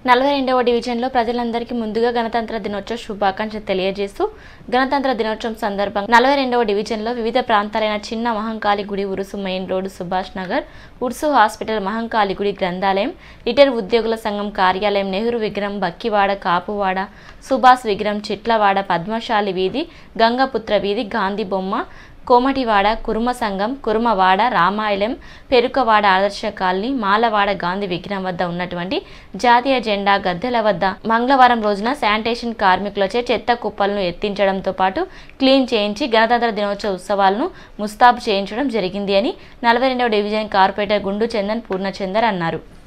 నలభై రెండవ డివిజన్లో ప్రజలందరికీ ముందుగా గణతంత్ర దినోత్సవ శుభాకాంక్షలు తెలియజేస్తూ గణతంత్ర దినోత్సవం సందర్భంగా నలభై రెండవ డివిజన్లో వివిధ ప్రాంతాలైన చిన్న మహంకాళి గుడి Urusu main road Subhash Nagar Ursu hospital Mahankali గుడి గ్రంథాలయం రిటైర్ ఉద్యోగుల సంఘం కార్యాలయం నెహ్రూ విగ్రహం బక్కివాడ కాపువాడ సుభాష్ విగ్రహం చిట్లవాడ పద్మశాలి వీధి గంగపుత్ర వీధి గాంధీ బొమ్మ కోమటివాడ కురుమ సంఘం కురుమవాడ రామాయణం పెరుకవాడ ఆదర్శ కాలనీ మాలవాడ గాంధీ విగ్రహం వద్ద ఉన్నటువంటి జాతీయ జెండా గద్దెల వద్ద మంగళవారం రోజున శానిటేషన్ కార్మికులచే చెత్త కుప్పలను ఎత్తించడంతో పాటు క్లీన్ చేయించి గణతంత్ర దినోత్సవ ఉత్సవాలను ముస్తాబు చేయించడం జరిగింది అని నలభై రెండవ డివిజన్ కార్పొరేటర్ గుండు చందన్ పూర్ణచందర్ అన్నారు